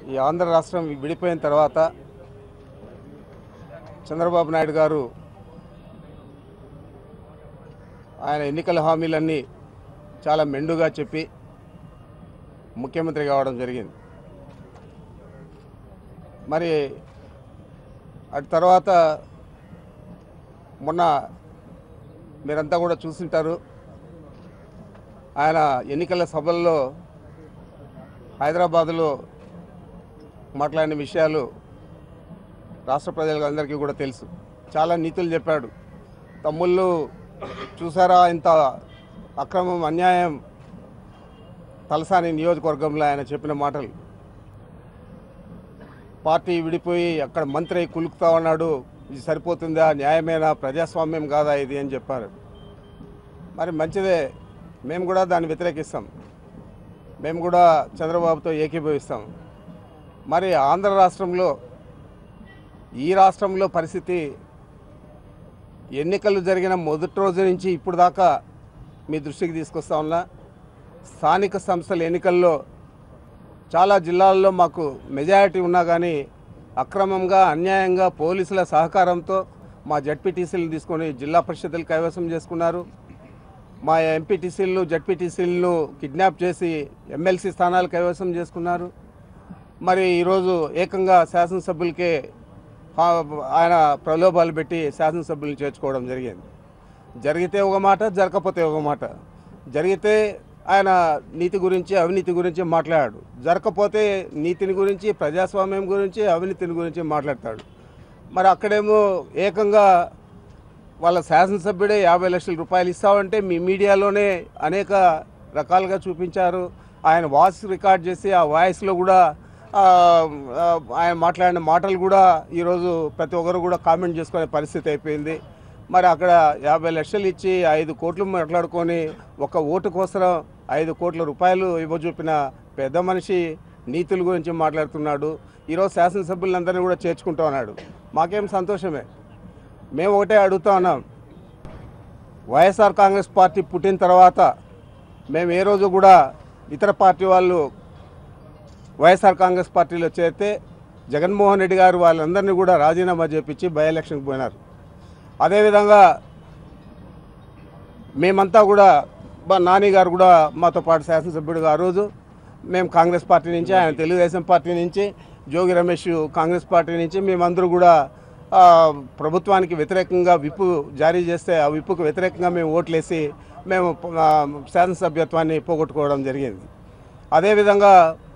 ఈ ఆంధ్ర రాష్ట్రం విడిపోయిన తర్వాత చంద్రబాబు నాయుడు గారు ఆయన ఎన్నికల హామీలన్నీ చాలా మెండుగా చెప్పి ముఖ్యమంత్రి కావడం జరిగింది మరి అటు తర్వాత మొన్న మీరంతా కూడా చూసింటారు ఆయన ఎన్నికల సభల్లో హైదరాబాదులో మాట్లాడిన విషయాలు రాష్ట్ర ప్రజలందరికీ కూడా తెలుసు చాలా నీతులు చెప్పాడు తమ్ముళ్ళు చూసారా ఇంత అక్రమం అన్యాయం తలసాని నియోజకవర్గంలో ఆయన చెప్పిన మాటలు పార్టీ విడిపోయి అక్కడ మంత్రి అయి కులుకుతా ఉన్నాడు ఇది సరిపోతుందా న్యాయమేనా ప్రజాస్వామ్యం కాదా ఇది అని చెప్పారు మరి మంచిదే మేము కూడా దాన్ని వ్యతిరేకిస్తాం మేము కూడా చంద్రబాబుతో ఏకీభవిస్తాం మరి ఆంధ్ర రాష్ట్రంలో ఈ రాష్ట్రంలో పరిస్థితి ఎన్నికలు జరిగిన మొదటి రోజు నుంచి ఇప్పుడు దాకా మీ దృష్టికి తీసుకొస్తా ఉన్నా స్థానిక సంస్థల ఎన్నికల్లో చాలా జిల్లాల్లో మాకు మెజారిటీ ఉన్నా కానీ అక్రమంగా అన్యాయంగా పోలీసుల సహకారంతో మా జడ్పీటీసీలు తీసుకొని జిల్లా పరిషత్తులు కైవసం చేసుకున్నారు మా ఎంపీటీసీలను జడ్పీటీసీలను కిడ్నాప్ చేసి ఎమ్మెల్సీ స్థానాలు కైవసం చేసుకున్నారు మరి ఈరోజు ఏకంగా శాసనసభ్యులకే ఆ, ఆయన ప్రలోభాలు పెట్టి శాసనసభ్యులను చేర్చుకోవడం జరిగింది జరిగితే ఒక మాట జరగకపోతే ఒక మాట జరిగితే ఆయన నీతి గురించి అవినీతి గురించి మాట్లాడాడు జరగకపోతే నీతిని గురించి ప్రజాస్వామ్యం గురించి అవినీతిని గురించి మాట్లాడతాడు మరి అక్కడేమో ఏకంగా వాళ్ళ శాసనసభ్యుడే యాభై లక్షల రూపాయలు ఇస్తామంటే మీ మీడియాలోనే అనేక రకాలుగా చూపించారు ఆయన వాయిస్ రికార్డ్ చేసి ఆ వాయిస్లో కూడా ఆ, ఆ, ఆయన మాట్లాడిన మాటలు కూడా ఈరోజు ప్రతి ఒక్కరు కూడా కామెంట్ చేసుకునే పరిస్థితి అయిపోయింది మరి అక్కడ యాభై లక్షలు ఇచ్చి ఐదు కోట్లు మాట్లాడుకొని ఒక ఓటు కోసం ఐదు కోట్ల రూపాయలు ఇవ్వజూపిన పెద్ద మనిషి నీతుల గురించి మాట్లాడుతున్నాడు ఈరోజు శాసనసభ్యులందరినీ కూడా చేర్చుకుంటా ఉన్నాడు మాకేం సంతోషమే మేము ఒకటే అడుగుతా ఉన్నాం వైఎస్ఆర్ కాంగ్రెస్ పార్టీ పుట్టిన తర్వాత మేము ఏ రోజు కూడా ఇతర పార్టీ వాళ్ళు వైఎస్ఆర్ కాంగ్రెస్ పార్టీలో చేరితే జగన్మోహన్ రెడ్డి గారు వాళ్ళందరినీ కూడా రాజీనామా చేపించి బై ఎలక్షన్కి పోయినారు అదేవిధంగా మేమంతా కూడా మా నాని గారు కూడా మాతో పాటు శాసనసభ్యుడిగా ఆ రోజు మేము కాంగ్రెస్ పార్టీ నుంచి ఆయన తెలుగుదేశం పార్టీ నుంచి జోగి రమేష్ కాంగ్రెస్ పార్టీ నుంచి మేమందరూ కూడా ఆ, ప్రభుత్వానికి వ్యతిరేకంగా విప్పు జారీ చేస్తే ఆ విప్పుకు వ్యతిరేకంగా మేము ఓట్లేసి మేము ఆ, శాసనసభ్యత్వాన్ని పోగొట్టుకోవడం జరిగింది అదేవిధంగా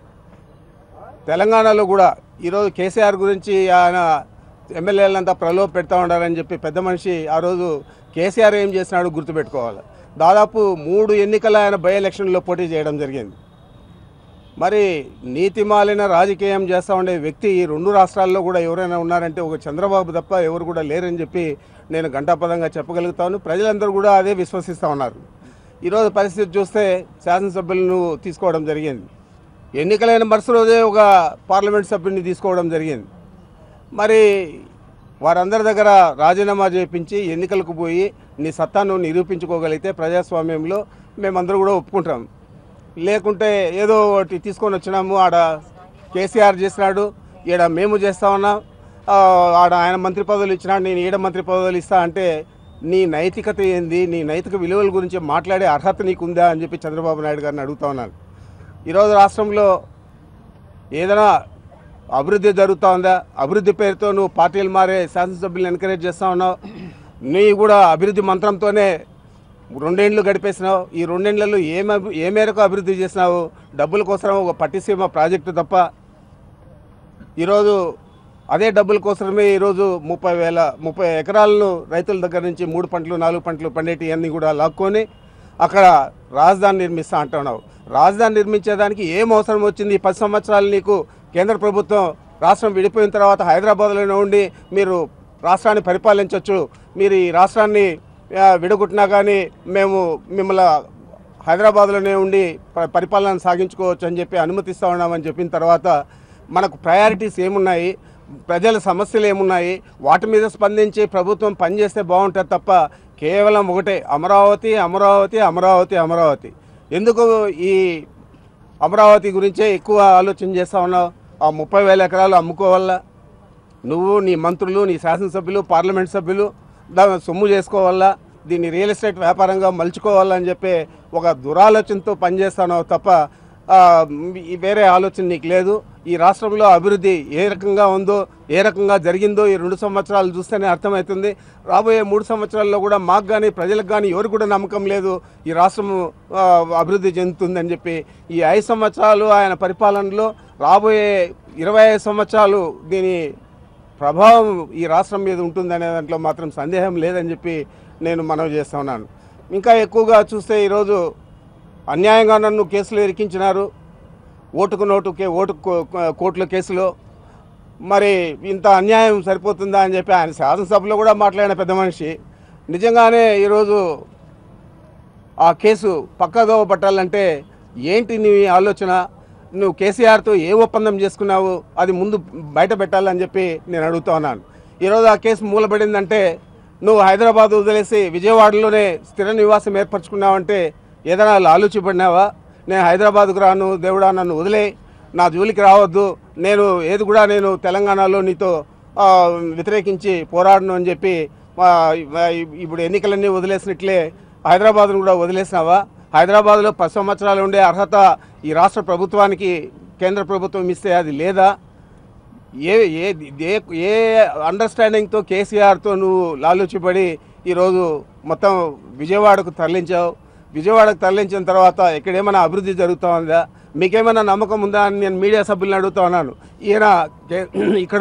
తెలంగాణలో కూడా ఈరోజు కేసీఆర్ గురించి ఆయన ఎమ్మెల్యేలంతా ప్రలోభ పెడతా ఉండాలని చెప్పి పెద్ద మనిషి ఆ రోజు కేసీఆర్ ఏం చేసినాడు గుర్తుపెట్టుకోవాలి దాదాపు మూడు ఎన్నికల ఆయన బై ఎలక్షన్లో పోటీ చేయడం జరిగింది మరి నీతి మాలిన రాజకీయం చేస్తూ ఉండే వ్యక్తి ఈ రెండు రాష్ట్రాల్లో కూడా ఎవరైనా ఉన్నారంటే ఒక చంద్రబాబు తప్ప ఎవరు కూడా లేరని చెప్పి నేను ఘంటాపదంగా చెప్పగలుగుతాను ప్రజలందరూ కూడా అదే విశ్వసిస్తూ ఉన్నారు ఈరోజు పరిస్థితి చూస్తే శాసనసభ్యులను తీసుకోవడం జరిగింది ఎన్నికలైన మరుసటి రోజే ఒక పార్లమెంట్ సభ్యుడిని తీసుకోవడం జరిగింది మరి వారందరి దగ్గర రాజీనామా చేయించి ఎన్నికలకు పోయి నీ సత్తాను నిరూపించుకోగలిగితే ప్రజాస్వామ్యంలో మేమందరూ కూడా ఒప్పుకుంటాం లేకుంటే ఏదో ఒకటి తీసుకొని వచ్చినాము ఆడ కేసీఆర్ చేసినాడు ఈడ మేము చేస్తా ఉన్నాం ఆ, ఆడ ఆయన మంత్రి పదవులు ఇచ్చినాడు నేను ఈడ మంత్రి పదవులు ఇస్తా అంటే నీ నైతికత ఏంది నీ నైతిక విలువల గురించి మాట్లాడే అర్హత నీకుందా అని చెప్పి చంద్రబాబు నాయుడు గారిని అడుగుతా ఉన్నాను ఈరోజు రాష్ట్రంలో ఏదైనా అభివృద్ధి జరుగుతూ ఉందా అభివృద్ధి పేరుతో నువ్వు పార్టీలు మారే శాసనసభ్యులను ఎంకరేజ్ చేస్తూ ఉన్నావు నీ కూడా అభివృద్ధి మంత్రంతోనే రెండేండ్లు గడిపేసినావు ఈ రెండేళ్లలో ఏం అభి- ఏ మేరకు అభివృద్ధి చేసినావు డబ్బుల కోసం ఒక పట్టిసీమ ప్రాజెక్టు తప్ప ఈరోజు అదే డబ్బుల కోసమే ఈరోజు ముప్పై వేల ముప్పై ఎకరాలను రైతుల దగ్గర నుంచి మూడు పంటలు నాలుగు పంటలు పండేటి అన్నీ కూడా లాక్కొని అక్కడ రాజధాని నిర్మిస్తా అంటున్నావు రాజధాని నిర్మించేదానికి ఏం అవసరం వచ్చింది ఈ పది సంవత్సరాలు నీకు కేంద్ర ప్రభుత్వం రాష్ట్రం విడిపోయిన తర్వాత హైదరాబాద్లోనే ఉండి మీరు రాష్ట్రాన్ని పరిపాలించవచ్చు మీరు ఈ రాష్ట్రాన్ని ఆ, విడగొట్టినా కానీ మేము మిమ్మల్ని హైదరాబాద్లోనే ఉండి ప- పరిపాలన సాగించుకోవచ్చు అని చెప్పి అనుమతిస్తూ ఉన్నామని చెప్పిన తర్వాత మనకు ప్రయారిటీస్ ఏమున్నాయి ప్రజల సమస్యలు ఏమున్నాయి వాటి మీద స్పందించి ప్రభుత్వం పనిచేస్తే బాగుంటుంది తప్ప కేవలం ఒకటే అమరావతి అమరావతి అమరావతి అమరావతి ఎందుకు ఈ అమరావతి గురించే ఎక్కువ ఆలోచన చేస్తా ఉన్నావు ఆ ముప్పై వేల ఎకరాలు అమ్ముకోవాలా నువ్వు నీ మంత్రులు నీ శాసనసభ్యులు పార్లమెంట్ సభ్యులు దాన్ని సొమ్ము చేసుకోవాలా దీన్ని రియల్ ఎస్టేట్ వ్యాపారంగా మలుచుకోవాలని చెప్పి ఒక దురాలోచనతో పనిచేస్తానో తప్ప ఆ, ఈ వేరే ఆలోచన నీకు లేదు ఈ రాష్ట్రంలో అభివృద్ధి ఏ రకంగా ఉందో ఏ రకంగా జరిగిందో ఈ రెండు సంవత్సరాలు చూస్తేనే అర్థమవుతుంది రాబోయే మూడు సంవత్సరాల్లో కూడా మాకు కానీ ప్రజలకు కానీ ఎవరు కూడా నమ్మకం లేదు ఈ రాష్ట్రం ఆ, అభివృద్ధి చెందుతుందని చెప్పి ఈ ఐదు సంవత్సరాలు ఆయన పరిపాలనలో రాబోయే ఇరవై ఐదు సంవత్సరాలు దీని ప్రభావం ఈ రాష్ట్రం మీద ఉంటుందనే దాంట్లో మాత్రం సందేహం లేదని చెప్పి నేను మనవి చేస్తా ఉన్నాను ఇంకా ఎక్కువగా చూస్తే ఈరోజు అన్యాయంగా నన్ను కేసులు ఇరికించినారు ఓటుకు నోటుకే ఓటు కో- కోట్ల కేసులో మరి ఇంత అన్యాయం సరిపోతుందా అని చెప్పి ఆయన శాసనసభలో కూడా మాట్లాడిన పెద్ద మనిషి నిజంగానే ఈరోజు ఆ కేసు పక్కదోవ పట్టాలంటే ఏంటి నీ ఆలోచన నువ్వు కేసీఆర్తో ఏ ఒప్పందం చేసుకున్నావు అది ముందు బయట పెట్టాలని చెప్పి నేను అడుగుతా ఉన్నాను ఈరోజు ఆ కేసు మూలబడిందంటే నువ్వు హైదరాబాద్ వదిలేసి విజయవాడలోనే స్థిర నివాసం ఏర్పరచుకున్నావంటే ఏదైనా ఆలోచించబడినావా నేను హైదరాబాద్కు రాను దేవుడా నన్ను వదిలే నా జోలికి రావద్దు నేను ఏది కూడా నేను తెలంగాణలో నీతో ఆ, వ్యతిరేకించి పోరాడను అని చెప్పి ఆ, ఇప్పుడు ఎన్నికలన్నీ వదిలేసినట్లే హైదరాబాద్ను కూడా వదిలేసినావా హైదరాబాద్లో పది సంవత్సరాలు ఉండే అర్హత ఈ రాష్ట్ర ప్రభుత్వానికి కేంద్ర ప్రభుత్వం ఇస్తే అది లేదా ఏ ఏ ఏ ఏ అండర్స్టాండింగ్తో కేసీఆర్తో నువ్వు లాలూచిపడి ఈరోజు మొత్తం విజయవాడకు తరలించావు విజయవాడకు తరలించిన తర్వాత ఇక్కడ ఏమైనా అభివృద్ధి జరుగుతూ ఉందా మీకేమైనా నమ్మకం ఉందా అని నేను మీడియా సభ్యులను అడుగుతా ఉన్నాను ఈయన కే- ఇక్కడ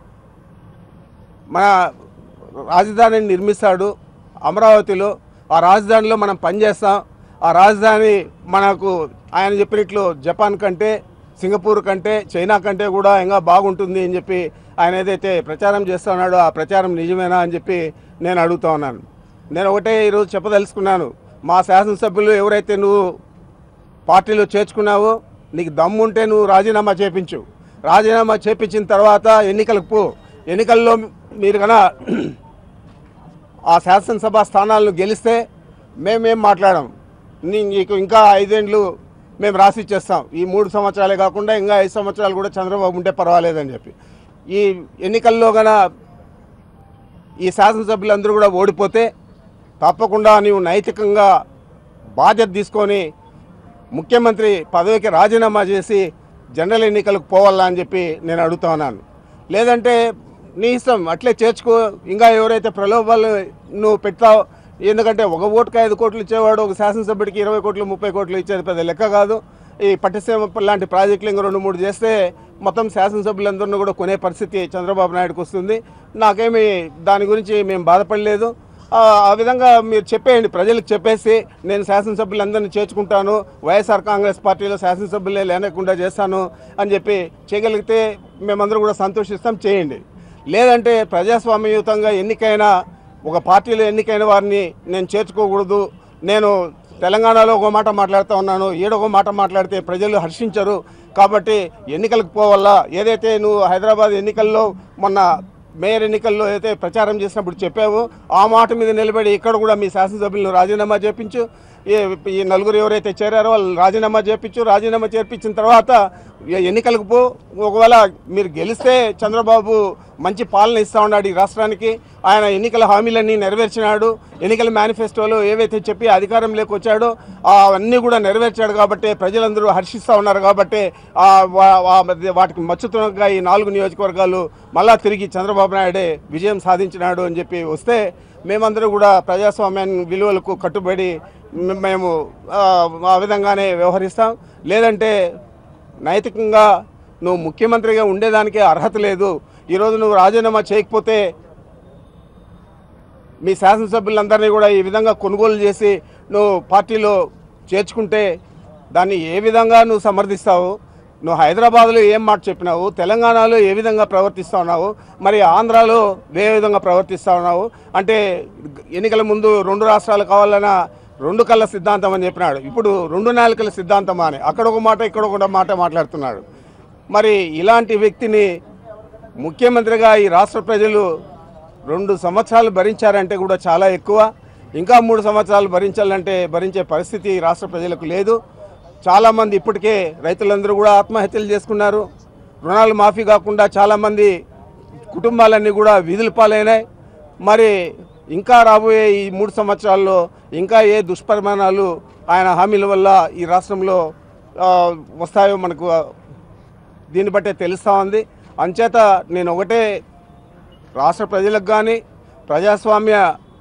మన రాజధానిని నిర్మిస్తాడు అమరావతిలో ఆ రాజధానిలో మనం పనిచేస్తాం ఆ రాజధాని మనకు ఆయన చెప్పినట్లు జపాన్ కంటే సింగపూర్ కంటే చైనా కంటే కూడా ఇంకా బాగుంటుంది అని చెప్పి ఆయన ఏదైతే ప్రచారం చేస్తా ఉన్నాడో ఆ ప్రచారం నిజమేనా అని చెప్పి నేను అడుగుతా ఉన్నాను నేను ఒకటే ఈరోజు చెప్పదలుచుకున్నాను మా శాసనసభ్యులు ఎవరైతే నువ్వు పార్టీలో చేర్చుకున్నావు నీకు దమ్ముంటే నువ్వు రాజీనామా చేపించు రాజీనామా చేపించిన తర్వాత ఎన్నికలకు పో ఎన్నికల్లో మీరు కన ఆ శాసనసభ స్థానాలను గెలిస్తే మేమేం మాట్లాడాం నీ- నీకు ఇంకా ఐదేండ్లు మేము రాసి ఇచ్చేస్తాం ఈ మూడు సంవత్సరాలే కాకుండా ఇంకా ఐదు సంవత్సరాలు కూడా చంద్రబాబు ఉంటే పర్వాలేదని చెప్పి ఈ ఎన్నికల్లో గన ఈ శాసనసభ్యులందరూ కూడా ఓడిపోతే తప్పకుండా నీవు నైతికంగా బాధ్యత తీసుకొని ముఖ్యమంత్రి పదవికి రాజీనామా చేసి జనరల్ ఎన్నికలకు పోవాలా అని చెప్పి నేను అడుగుతా ఉన్నాను లేదంటే నీ ఇష్టం అట్లే చేర్చుకో ఇంకా ఎవరైతే ప్రలోభాలు నువ్వు పెడతావు ఎందుకంటే ఒక ఓటుకి ఐదు కోట్లు ఇచ్చేవాడు ఒక శాసనసభ్యుడికి ఇరవై కోట్లు ముప్పై కోట్లు ఇచ్చేది పెద్ద లెక్క కాదు ఈ పట్టిసీమ లాంటి ప్రాజెక్టులు ఇంకా రెండు మూడు చేస్తే మొత్తం శాసనసభ్యులందరినీ కూడా కొనే పరిస్థితి చంద్రబాబు నాయుడుకి వస్తుంది నాకేమి దాని గురించి మేము బాధపడలేదు ఆ ఆ విధంగా మీరు చెప్పేయండి ప్రజలకు చెప్పేసి నేను శాసనసభ్యులందరినీ చేర్చుకుంటాను వైఎస్ఆర్ కాంగ్రెస్ పార్టీలో శాసనసభ్యులే లేనకుండా చేస్తాను అని చెప్పి చేయగలిగితే మేమందరం కూడా సంతోషిస్తాం చేయండి లేదంటే ప్రజాస్వామ్యయుతంగా ఎన్నికైన ఒక పార్టీలో ఎన్నికైన వారిని నేను చేర్చుకోకూడదు నేను తెలంగాణలో ఒక మాట మాట్లాడుతూ ఉన్నాను ఏడొక మాట మాట్లాడితే ప్రజలు హర్షించరు కాబట్టి ఎన్నికలకు పోవాలా ఏదైతే నువ్వు హైదరాబాద్ ఎన్నికల్లో మొన్న మేయర్ ఎన్నికల్లో అయితే ప్రచారం చేసినప్పుడు చెప్పావు ఆ మాట మీద నిలబడి ఇక్కడ కూడా మీ శాసనసభ్యులను రాజీనామా చేపించు ఈ ఈ నలుగురు ఎవరైతే చేరారో వాళ్ళు రాజీనామా చేపించు రాజీనామా చేపించిన తర్వాత ఎ- ఎన్నికలకు పో ఒకవేళ మీరు గెలిస్తే చంద్రబాబు మంచి పాలన ఇస్తా ఉన్నాడు ఈ రాష్ట్రానికి ఆయన ఎన్నికల హామీలన్నీ నెరవేర్చినాడు ఎన్నికల మేనిఫెస్టోలో ఏవైతే చెప్పి అధికారంలోకి వచ్చాడో ఆ అన్నీ కూడా నెరవేర్చాడు కాబట్టి ప్రజలందరూ హర్షిస్తూ ఉన్నారు కాబట్టి ఆ వా- వా- మధ్య వాటికి మచ్చుతున్నగా ఈ నాలుగు నియోజకవర్గాలు మళ్ళా తిరిగి చంద్రబాబు నాయుడే విజయం సాధించినాడు అని చెప్పి వస్తే మేమందరూ కూడా ప్రజాస్వామ్యాన్ని విలువలకు కట్టుబడి మే- మేము ఆ, ఆ విధంగానే వ్యవహరిస్తాం లేదంటే నైతికంగా నువ్వు ముఖ్యమంత్రిగా ఉండేదానికే అర్హత లేదు ఈరోజు నువ్వు రాజీనామా చేయకపోతే మీ శాసనసభ్యులందరినీ కూడా ఈ విధంగా కొనుగోలు చేసి నువ్వు పార్టీలో చేర్చుకుంటే దాన్ని ఏ విధంగా నువ్వు సమర్థిస్తావు నువ్వు హైదరాబాద్లో ఏం మాట చెప్పినావు తెలంగాణలో ఏ విధంగా ప్రవర్తిస్తా ఉన్నావు మరి ఆంధ్రాలో ఏ విధంగా ప్రవర్తిస్తా ఉన్నావు అంటే ఎన్నికల ముందు రెండు రాష్ట్రాలు కావాలన్న రెండు కళ్ళ సిద్ధాంతం అని చెప్పినాడు ఇప్పుడు రెండు నాలుకల సిద్ధాంతం అని అక్కడ ఒక మాట ఇక్కడ ఒక మాట మాట్లాడుతున్నాడు మరి ఇలాంటి వ్యక్తిని ముఖ్యమంత్రిగా ఈ రాష్ట్ర ప్రజలు రెండు సంవత్సరాలు భరించారంటే కూడా చాలా ఎక్కువ ఇంకా మూడు సంవత్సరాలు భరించాలంటే భరించే పరిస్థితి ఈ రాష్ట్ర ప్రజలకు లేదు చాలామంది ఇప్పటికే రైతులందరూ కూడా ఆత్మహత్యలు చేసుకున్నారు రుణాలు మాఫీ కాకుండా చాలామంది కుటుంబాలన్నీ కూడా వీధుల పాలైనాయి మరి ఇంకా రాబోయే ఈ మూడు సంవత్సరాల్లో ఇంకా ఏ దుష్పరిమాణాలు ఆయన హామీల వల్ల ఈ రాష్ట్రంలో ఆ, వస్తాయో మనకు దీన్ని బట్టే తెలుస్తూ ఉంది అంచేత నేను ఒకటే రాష్ట్ర ప్రజలకు కానీ ప్రజాస్వామ్య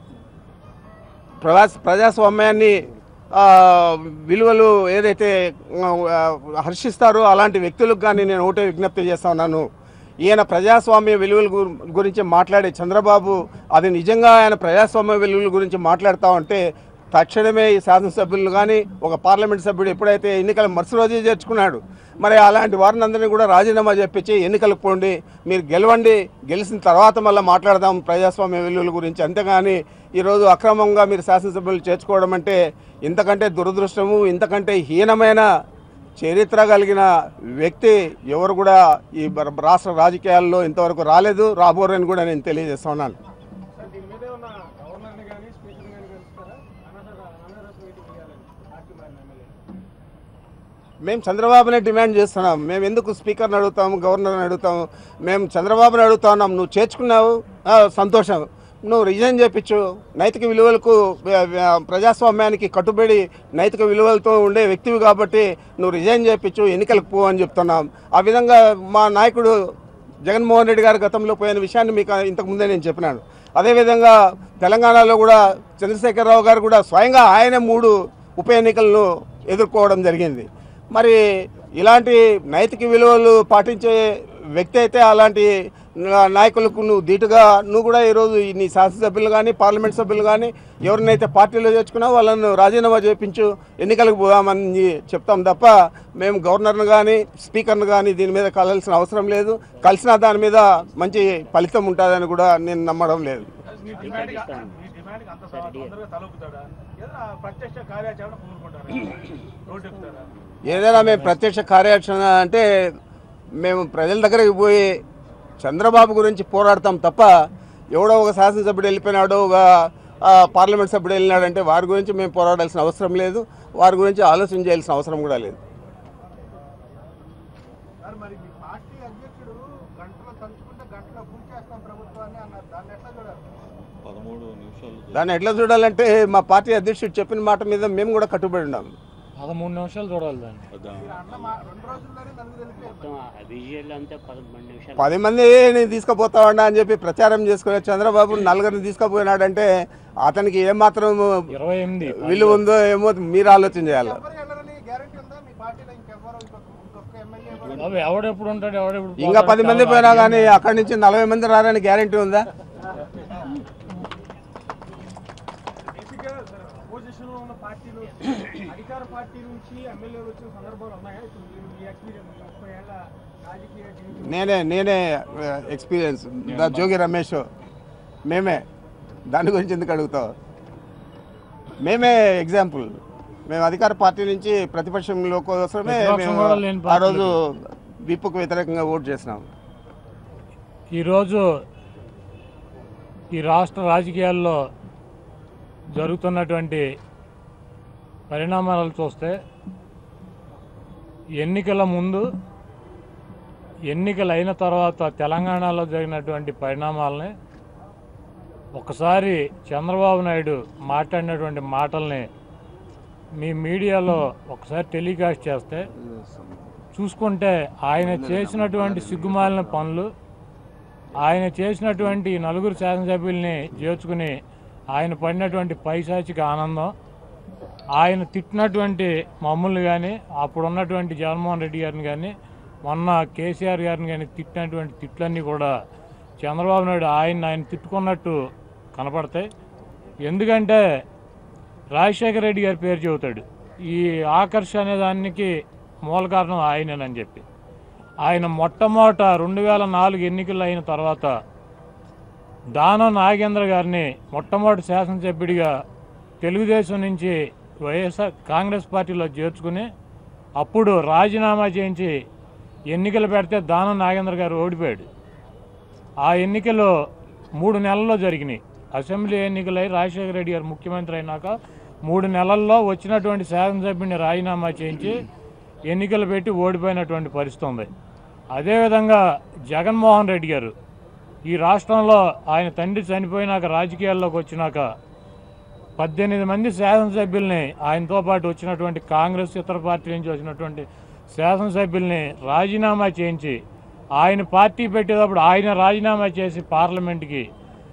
ప్రజా ప్రజాస్వామ్యాన్ని ఆ, విలువలు ఏదైతే ఆ, హర్షిస్తారో అలాంటి వ్యక్తులకు కానీ నేను ఒకటే విజ్ఞప్తి చేస్తా ఉన్నాను ఈయన ప్రజాస్వామ్య విలువల గు- గురించి మాట్లాడే చంద్రబాబు అది నిజంగా ఆయన ప్రజాస్వామ్య విలువల గురించి మాట్లాడుతూ ఉంటే తక్షణమే ఈ శాసనసభ్యులు కానీ ఒక పార్లమెంట్ సభ్యుడు ఎప్పుడైతే ఎన్నికల మరుసటి రోజే చేర్చుకున్నాడు మరి అలాంటి వారిని అందరినీ కూడా రాజీనామా చెప్పించి ఎన్నికలకు పోండి మీరు గెలవండి గెలిచిన తర్వాత మళ్ళీ మాట్లాడదాం ప్రజాస్వామ్య విలువల గురించి అంతేగాని ఈరోజు అక్రమంగా మీరు శాసనసభ్యులు చేర్చుకోవడం అంటే ఇంతకంటే దురదృష్టము ఇంతకంటే హీనమైన చరిత్ర కలిగిన వ్యక్తి ఎవరు కూడా ఈ బ- రాష్ట్ర రాజకీయాల్లో ఇంతవరకు రాలేదు రాబోరని కూడా నేను తెలియజేస్తా ఉన్నాను సార్ దీని మీద ఉన్న గవర్నర్ని కానీ స్పీకర్ని కానీ కలుస్తారా అనదర్ అనదర్ మీటింగ్ ఇవ్వాలని పార్టీ మారిన ఎమ్మెల్యే మేము చంద్రబాబునే డిమాండ్ చేస్తున్నాం మేము ఎందుకు స్పీకర్ని అడుగుతాము గవర్నర్ని అడుగుతాము మేము చంద్రబాబుని అడుగుతా ఉన్నాం నువ్వు చేర్చుకున్నావు ఆ, సంతోషం నువ్వు రిజైన్ చేయించు నైతిక విలువలకు వ్య- వ్య- ప్రజాస్వామ్యానికి కట్టుబడి నైతిక విలువలతో ఉండే వ్యక్తివి కాబట్టి నువ్వు రిజైన్ చేయించు ఎన్నికలకు పో అని చెప్తున్నాం ఆ విధంగా మా నాయకుడు జగన్మోహన్ రెడ్డి గారు గతంలో పోయిన విషయాన్ని మీకు ఇంతకుముందే నేను చెప్పినాను అదేవిధంగా తెలంగాణలో కూడా చంద్రశేఖరరావు గారు కూడా స్వయంగా ఆయన మూడు ఉప ఎన్నికలను ఎదుర్కోవడం జరిగింది మరి ఇలాంటి నైతిక విలువలు పాటించే వ్యక్తి అయితే అలాంటి నా- నాయకులకు నువ్వు ధీటుగా నువ్వు కూడా ఈరోజు ఈ నీ శాసనసభ్యులు కానీ పార్లమెంట్ సభ్యులు కానీ ఎవరినైతే పార్టీలో చేర్చుకున్నావు వాళ్ళను రాజీనామా చేయించు ఎన్నికలకు పోదామని చెప్తాం తప్ప మేము గవర్నర్ను కానీ స్పీకర్ను కానీ దీని మీద కలవాల్సిన అవసరం లేదు కలిసిన దాని మీద మంచి ఫలితం ఉంటుందని కూడా నేను నమ్మడం లేదు మీ డిమాండ్ మీ డిమాండ్కి అంత తొందరగా తలొప్పుతాడా ఏదైనా ప్రత్యక్ష కార్యాచరణ పూనుకుంటారా రోడ్డు ఎక్కుతారా ఏదైనా మేము ప్రత్యక్ష కార్యాచరణ అంటే మేము ప్రజల దగ్గరికి పోయి చంద్రబాబు గురించి పోరాడతాం తప్ప ఎవడో ఒక శాసనసభ్యుడు వెళ్ళిపోయినాడో ఒక ఆ, పార్లమెంట్ సభ్యుడు వెళ్ళినాడంటే వారి గురించి మేము పోరాడాల్సిన అవసరం లేదు వారి గురించి ఆలోచన చేయాల్సిన అవసరం కూడా లేదు సార్ మరి మీ పార్టీ అధ్యక్షుడు గంటలో తలుచుకుంటే గంటలో పూర్తి చేస్తాం ప్రభుత్వాన్ని అన్నారు దాన్ని ఎట్లా చూడాలి పదమూడు నిమిషాలు దాన్ని ఎట్లా చూడాలంటే మా పార్టీ అధ్యక్షుడు చెప్పిన మాట మీద మేము కూడా కట్టుబడి ఉన్నాం పదమూడు నిమిషాలు చూడాలి దాన్ని అదా అన్న మా రెండు రోజుల్లోనే నలుగురు వెళ్ళిపోయారు విజయాలు అంతా పదకొండు నిమిషాలు పది మంది నేను తీసుకుపోతా ఉన్నా అని చెప్పి ప్రచారం చేసుకునే చంద్రబాబు నలుగురిని తీసుకుపోయినాడంటే అతనికి ఏమాత్రం ఇరవై ఎనిమిది విలువ ఉందో ఏమో మీరు ఆలోచన చేయాలి ఎవరు వెళ్ళరని గ్యారెంటీ ఉందా మీ పార్టీలో ఇంకెవ్వరు ఇంకొక ఇంకొక ఎమ్మెల్యే కూడా బాబు ఎవడెప్పుడు ఉంటాడు ఎవడెప్పుడు ఇంకా పోతాడు పది మంది చాలా పోయినా కానీ అక్కడి నుంచి నలభై మంది రారని గ్యారెంటీ ఉందా బేసిక్గా సార్ అపోజిషన్లో ఉన్న పార్టీలు అధికార పార్టీ నుంచి ఎమ్మెల్యేలు వచ్చిన సందర్భాలు ఉన్నాయా ఇప్పుడు మీరు మీ ఎక్స్పీరియన్స్ ముప్పై ఏళ్ళ రాజకీయ జీవితం నేనే నేనే ఎక్స్పీరియన్స్ ద జోగి రమేష్ మేమే దాని గురించి ఎందుకు అడుగుతావు మేమే ఎగ్జాంపుల్ మేము అధికార పార్టీ నుంచి ప్రతిపక్షంలో కోసమే ప్రతిపక్షం మేము కూడా లేని ఆ రోజు విప్పుకు వ్యతిరేకంగా ఓటు చేసినాం ఈరోజు ఈ రాష్ట్ర రాజకీయాల్లో జరుగుతున్నటువంటి పరిణామాలు చూస్తే ఎన్నికల ముందు ఎన్నికలు అయిన తర్వాత తెలంగాణలో జరిగినటువంటి పరిణామాలని ఒకసారి చంద్రబాబు నాయుడు మాట్లాడినటువంటి మాటల్ని మీ మీడియాలో ఒకసారి టెలికాస్ట్ చేస్తే చూసుకుంటే ఆయన చేసినటువంటి సిగ్గుమాలిన పనులు ఆయన చేసినటువంటి నలుగురు శాసనసభ్యుల్ని చేర్చుకుని ఆయన పడినటువంటి పైశాచిక ఆనందం ఆయన తిట్టినటువంటి మమ్మల్ని కానీ అప్పుడు ఉన్నటువంటి జగన్మోహన్ రెడ్డి గారిని కానీ మొన్న కేసీఆర్ గారిని కానీ తిట్టినటువంటి తిట్లన్నీ కూడా చంద్రబాబు నాయుడు ఆయన ఆయన తిట్టుకున్నట్టు కనపడతాయి ఎందుకంటే రాజశేఖర రెడ్డి గారి పేరు చెబుతాడు ఈ ఆకర్ష అనే దానికి మూల కారణం ఆయనేనని చెప్పి ఆయన మొట్టమొదట రెండు వేల నాలుగు ఎన్నికలు అయిన తర్వాత దానం నాగేంద్ర గారిని మొట్టమొదటి శాసనసభ్యుడిగా తెలుగుదేశం నుంచి వైఎస్ఆర్ కాంగ్రెస్ పార్టీలో చేర్చుకుని అప్పుడు రాజీనామా చేయించి ఎన్నికలు పెడితే దానం నాగేంద్ర గారు ఓడిపోయాడు ఆ ఎన్నికలు మూడు నెలల్లో జరిగినాయి అసెంబ్లీ ఎన్నికలై రాజశేఖర రెడ్డి గారు ముఖ్యమంత్రి అయినాక మూడు నెలల్లో వచ్చినటువంటి శాసనసభ్యుడిని రాజీనామా చేయించి ఎన్నికలు పెట్టి ఓడిపోయినటువంటి పరిస్థితి ఉంది అదేవిధంగా జగన్మోహన్ రెడ్డి గారు ఈ రాష్ట్రంలో ఆయన తండ్రి చనిపోయినాక రాజకీయాల్లోకి వచ్చినాక పద్దెనిమిది మంది శాసనసభ్యుల్ని ఆయనతో పాటు వచ్చినటువంటి కాంగ్రెస్ ఇతర పార్టీ నుంచి వచ్చినటువంటి శాసనసభ్యుల్ని రాజీనామా చేయించి ఆయన పార్టీ పెట్టేటప్పుడు ఆయన రాజీనామా చేసి పార్లమెంట్కి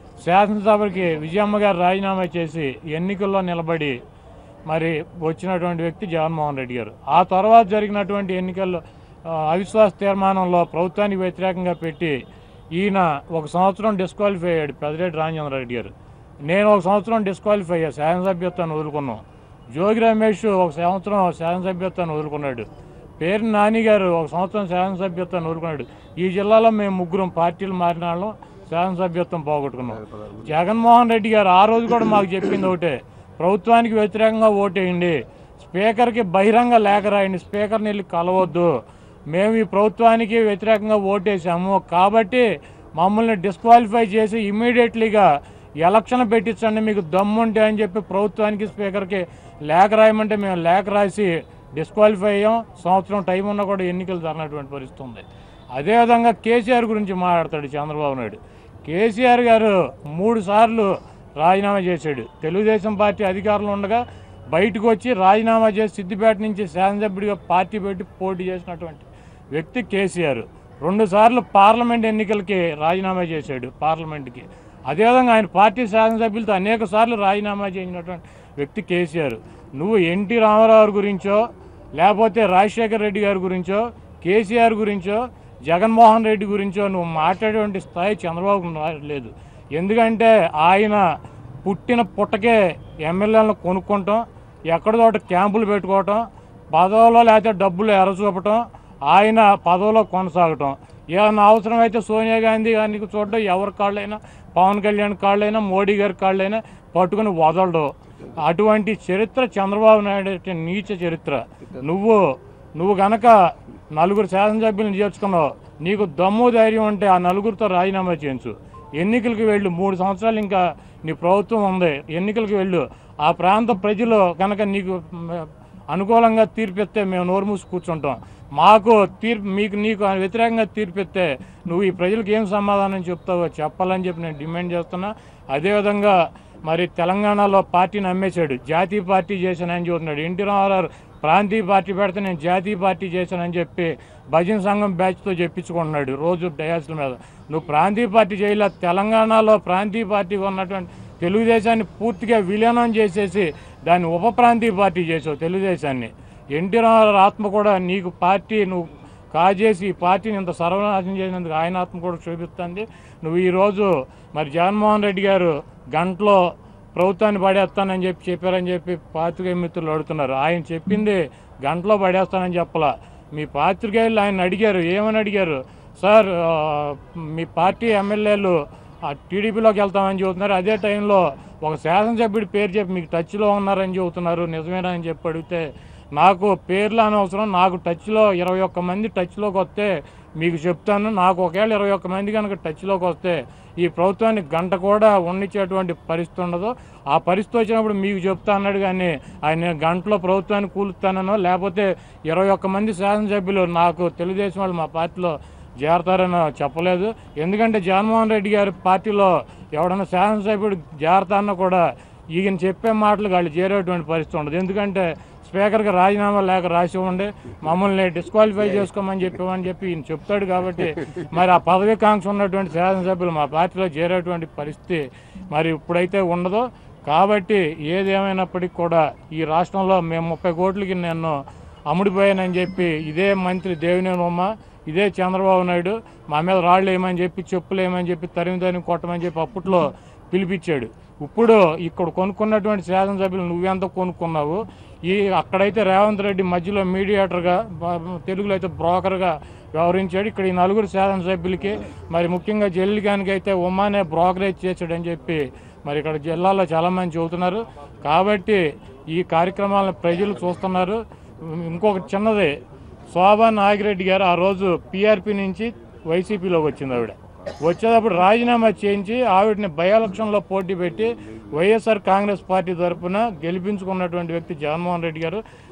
శాసనసభకి విజయమ్మ గారు రాజీనామా చేసి ఎన్నికల్లో నిలబడి మరి వచ్చినటువంటి వ్యక్తి జగన్మోహన్ రెడ్డి గారు ఆ తర్వాత జరిగినటువంటి ఎన్నికల్లో ఆ, అవిశ్వాస తీర్మానంలో ప్రభుత్వానికి వ్యతిరేకంగా పెట్టి ఈయన ఒక సంవత్సరం డిస్క్వాలిఫై అయ్యాడు పెద్దిరెడ్డి రామచంద్రారెడ్డి గారు నేను ఒక సంవత్సరం డిస్క్వాలిఫై అయ్యా శాసనసభ్యత్వాన్ని వదులుకున్నాం జోగి రమేష్ ఒక సంవత్సరం శాసనసభ్యత్వాన్ని వదులుకున్నాడు పేరు నాని గారు ఒక సంవత్సరం శాసనసభ్యత్వాన్ని వదులుకున్నాడు ఈ జిల్లాలో మేము ముగ్గురం పార్టీలు మారిన వాళ్ళం శాసనసభ్యత్వం పోగొట్టుకున్నాం జగన్మోహన్ రెడ్డి గారు ఆ రోజు కూడా మాకు చెప్పింది ఒకటే ప్రభుత్వానికి వ్యతిరేకంగా ఓటేయండి స్పీకర్కి బహిరంగ లేఖ రాయండి స్పీకర్ని వెళ్ళి కలవద్దు మేము ఈ ప్రభుత్వానికి వ్యతిరేకంగా ఓటేసాము కాబట్టి మమ్మల్ని డిస్క్వాలిఫై చేసి ఇమీడియట్లీగా ఎలక్షన్ పెట్టించండి మీకు దమ్ముంటే అని చెప్పి ప్రభుత్వానికి స్పీకర్కి లేఖ రాయమంటే మేము లేఖ రాసి డిస్క్వాలిఫై అయ్యాం సంవత్సరం టైం ఉన్నా కూడా ఎన్నికలు జరగనటువంటి పరిస్థితి ఉంది అదేవిధంగా కేసీఆర్ గురించి మాట్లాడతాడు చంద్రబాబు నాయుడు కేసీఆర్ గారు మూడు సార్లు రాజీనామా చేశాడు తెలుగుదేశం పార్టీ అధికారంలో ఉండగా బయటకు వచ్చి రాజీనామా చేసి సిద్దిపేట నుంచి శాసనసభ్యుడిగా పార్టీ పెట్టి పోటీ చేసినటువంటి వ్యక్తి కేసీఆర్ రెండుసార్లు పార్లమెంట్ ఎన్నికలకి రాజీనామా చేశాడు పార్లమెంట్కి అదేవిధంగా ఆయన పార్టీ శాసనసభ్యులతో అనేక సార్లు రాజీనామా చేసినటువంటి వ్యక్తి కేసీఆర్ నువ్వు ఎన్టీ రామారావు గురించో లేకపోతే రాజశేఖర్ రెడ్డి గారి గురించో కేసీఆర్ గురించో జగన్మోహన్ రెడ్డి గురించో నువ్వు మాట్లాడేటువంటి స్థాయి చంద్రబాబు నా- లేదు ఎందుకంటే ఆయన పుట్టిన పుట్టకే ఎమ్మెల్యేలను కొనుక్కుంటాం ఎక్కడిదోట క్యాంపులు పెట్టుకోవటం పదవులో లేకపోతే డబ్బులు ఎరచూపటం ఆయన పదవిలో కొనసాగటం ఏమన్నా అవసరమైతే సోనియా గాంధీ గారికి చూడడం ఎవరి కాళ్ళైనా పవన్ కళ్యాణ్ కాళ్ళైనా మోడీ గారి కాళ్ళైనా పట్టుకుని వదలడు అటువంటి చరిత్ర చంద్రబాబు నాయుడు యొక్క నీచ చరిత్ర నువ్వు నువ్వు గనక నలుగురు శాసనసభ్యులను చేర్చుకున్నావు నీకు దమ్ము ధైర్యం ఉంటే ఆ నలుగురితో రాజీనామా చేయించు ఎన్నికలకు వెళ్ళు మూడు సంవత్సరాలు ఇంకా నీ ప్రభుత్వం ఉంది ఎన్నికలకు వెళ్ళు ఆ ప్రాంత ప్రజలు కనుక నీకు మ్, అనుకూలంగా తీర్పిస్తే మేము నోరు మూసి కూర్చుంటాం మాకు తీర్పు మీకు నీకు వ్యతిరేకంగా తీర్పిస్తే నువ్వు ఈ ప్రజలకు ఏం సమాధానం చెప్తావో చెప్పాలని చెప్పి నేను డిమాండ్ చేస్తున్నా అదేవిధంగా మరి తెలంగాణలో పార్టీని అమ్మేశాడు జాతీయ పార్టీ చేశానని చెబుతున్నాడు ఎన్టీ రామారావు ప్రాంతీయ పార్టీ పెడితే నేను జాతీయ పార్టీ చేశానని చెప్పి భజన సంఘం బ్యాచ్తో చెప్పించుకుంటున్నాడు రోజు డయాస్ల మీద నువ్వు ప్రాంతీయ పార్టీ చేయలే తెలంగాణలో ప్రాంతీయ పార్టీ ఉన్నటువంటి తెలుగుదేశాన్ని పూర్తిగా విలీనం చేసేసి దాన్ని ఉప ప్రాంతీయ పార్టీ చేసావు తెలుగుదేశాన్ని ఎన్టీ రామారావు ఆత్మ కూడా నీకు పార్టీ నువ్వు కాజేసి ఈ పార్టీని ఇంత సర్వనాశనం చేసినందుకు ఆయన ఆత్మ కూడా చూపిస్తుంది నువ్వు ఈరోజు మరి జగన్మోహన్ రెడ్డి గారు గంటలో ప్రభుత్వాన్ని పడేస్తానని చెప్పి చెప్పారని చెప్పి పాత్రికేయ మిత్రులు అడుగుతున్నారు ఆయన చెప్పింది గంటలో పడేస్తానని చెప్పలా మీ పాత్రికేయులు ఆయన అడిగారు ఏమని అడిగారు సార్ ఆ, మీ పార్టీ ఎమ్మెల్యేలు ఆ టీడీపీలోకి వెళ్తామని చెబుతున్నారు అదే టైంలో ఒక శాసనసభ్యుడి పేరు చెప్పి మీకు టచ్లో ఉన్నారని చెబుతున్నారు నిజమేనా అని చెప్పి అడిగితే నాకు పేర్లు అనవసరం నాకు టచ్లో ఇరవై ఒక్క మంది టచ్లోకి వస్తే మీకు చెప్తాను నాకు ఒకవేళ ఇరవై ఒక్క మంది కనుక టచ్లోకి వస్తే ఈ ప్రభుత్వాన్ని గంట కూడా ఉండించేటువంటి పరిస్థితి ఉండదు ఆ పరిస్థితి వచ్చినప్పుడు మీకు చెప్తా అన్నాడు కానీ ఆయన గంటలో ప్రభుత్వాన్ని కూలుస్తానో లేకపోతే ఇరవై ఒక్క మంది శాసనసభ్యులు నాకు తెలుగుదేశం వాళ్ళు మా పార్టీలో చేరతారని చెప్పలేదు ఎందుకంటే జగన్మోహన్ రెడ్డి గారి పార్టీలో ఎవడన్నా శాసనసభ్యుడు చేరతానో కూడా ఈయన చెప్పే మాటలు వాళ్ళు చేరేటువంటి పరిస్థితి ఉండదు ఎందుకంటే స్పీకర్కి రాజీనామా లేక రాసి ఉండి మమ్మల్ని డిస్క్వాలిఫై చేసుకోమని చెప్పామని చెప్పి ఈయన చెప్తాడు కాబట్టి మరి ఆ పదవికాంక్ష ఉన్నటువంటి శాసనసభ్యులు మా పార్టీలో చేరేటువంటి పరిస్థితి మరి ఇప్పుడైతే ఉండదు కాబట్టి ఏదేమైనప్పటికీ కూడా ఈ రాష్ట్రంలో మేము ముప్పై కోట్లకి నేను అమ్ముడిపోయానని చెప్పి ఇదే మంత్రి దేవినేని ఉమ్మ ఇదే చంద్రబాబు నాయుడు మా మీద రాళ్ళు వేయమని చెప్పి చెప్పులు వేయమని చెప్పి తరిమి తరిమి కొట్టమని చెప్పి అప్పట్లో పిలిపించాడు ఇప్పుడు ఇక్కడ కొనుక్కున్నటువంటి శాసనసభ్యులు నువ్వెంత కొనుక్కున్నావు ఈ అక్కడైతే రేవంత్ రెడ్డి మధ్యలో మీడియేటర్గా బ- తెలుగులో అయితే బ్రోకర్గా వ్యవహరించాడు ఇక్కడ ఈ నలుగురు శాసనసభ్యులకి మరి ముఖ్యంగా జల్లిగానికి అయితే ఉమ్మానే బ్రోకరేజ్ చేశాడని చెప్పి మరి ఇక్కడ జిల్లాలో చాలామంది చెబుతున్నారు కాబట్టి ఈ కార్యక్రమాలను ప్రజలు చూస్తున్నారు ఇంకొక చిన్నది శోభా నాగిరెడ్డి గారు ఆ రోజు పీఆర్పీ నుంచి వైసీపీలోకి వచ్చింది ఆవిడ వచ్చేటప్పుడు రాజీనామా చేయించి ఆవిడని బై ఎలక్షన్లో పోటీ పెట్టి వైఎస్ఆర్ కాంగ్రెస్ పార్టీ తరఫున గెలిపించుకున్నటువంటి వ్యక్తి జగన్మోహన్ రెడ్డి గారు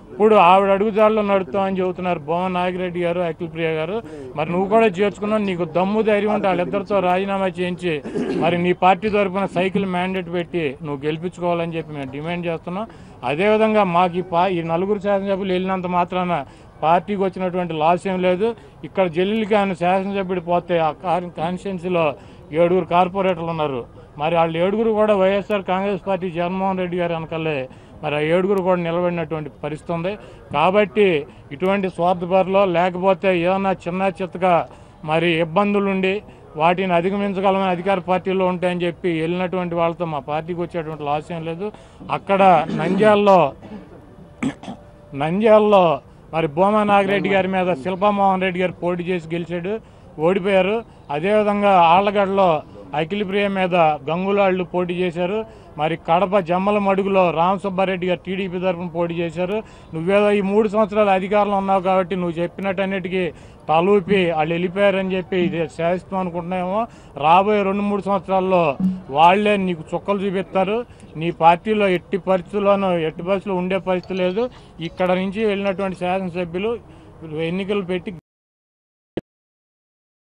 ఇప్పుడు ఆవిడ అడుగుజాల్లో నడుస్తామని చెబుతున్నారు భువన్ నాగిరెడ్డి గారు అఖిల్ ప్రియ గారు మరి నువ్వు కూడా చేర్చుకున్నావు నీకు దమ్ము ధైర్యం ఉంటే వాళ్ళిద్దరితో రాజీనామా చేయించి మరి నీ పార్టీ తరఫున సైకిల్ మ్యాండేట్ పెట్టి నువ్వు గెలిపించుకోవాలని చెప్పి మేము డిమాండ్ చేస్తున్నాం అదేవిధంగా మాకు ఈ పా ఈ నలుగురు శాసనసభ్యులు వెళ్ళినంత మాత్రాన పార్టీకి వచ్చినటువంటి లాస్ ఏం లేదు ఇక్కడ జల్లికి ఆయన శాసనసభ్యుడు పోతే ఆ కాన్స్టిట్యున్సీలో ఏడుగురు కార్పొరేటర్లు ఉన్నారు మరి వాళ్ళు ఏడుగురు కూడా వైఎస్ఆర్ కాంగ్రెస్ పార్టీ జగన్మోహన్ రెడ్డి గారు వెనకాలే మరి ఆ ఏడుగురు కూడా నిలబడినటువంటి పరిస్థితి ఉంది కాబట్టి ఇటువంటి స్వార్థపరలో లేకపోతే ఏదన్నా చిన్న చిత్తగా మరి ఇబ్బందులుండి వాటిని అధిగమించగలమని అధికార పార్టీలో ఉంటాయని చెప్పి వెళ్ళినటువంటి వాళ్ళతో మా పార్టీకి వచ్చేటువంటి లాస్ ఏం లేదు అక్కడ నంద్యాలలో నంద్యాలలో మరి భూమా నాగిరెడ్డి గారి మీద శిల్పామోహన్ రెడ్డి గారు పోటీ చేసి గెలిచాడు ఓడిపోయారు అదేవిధంగా ఆళ్లగడ్డలో అఖిల ప్రియ మీద గంగులాళ్ళు పోటీ చేశారు మరి కడప జమ్మల మడుగులో రామ్ సుబ్బారెడ్డి గారు టీడీపీ తరఫున పోటీ చేశారు నువ్వేదో ఈ మూడు సంవత్సరాలు అధికారంలో ఉన్నావు కాబట్టి నువ్వు చెప్పినట్టన్నిటికీ తలూపి వాళ్ళు వెళ్ళిపోయారని చెప్పి ఇది శాసిస్తాం అనుకుంటున్నామో రాబోయే రెండు మూడు సంవత్సరాల్లో వాళ్ళే నీకు చుక్కలు చూపిస్తారు నీ పార్టీలో ఎట్టి పరిస్థితుల్లోనూ ఎట్టి పరిస్థితుల్లో ఉండే పరిస్థితి లేదు ఇక్కడ నుంచి వెళ్ళినటువంటి శాసనసభ్యులు ఎన్నికలు పెట్టి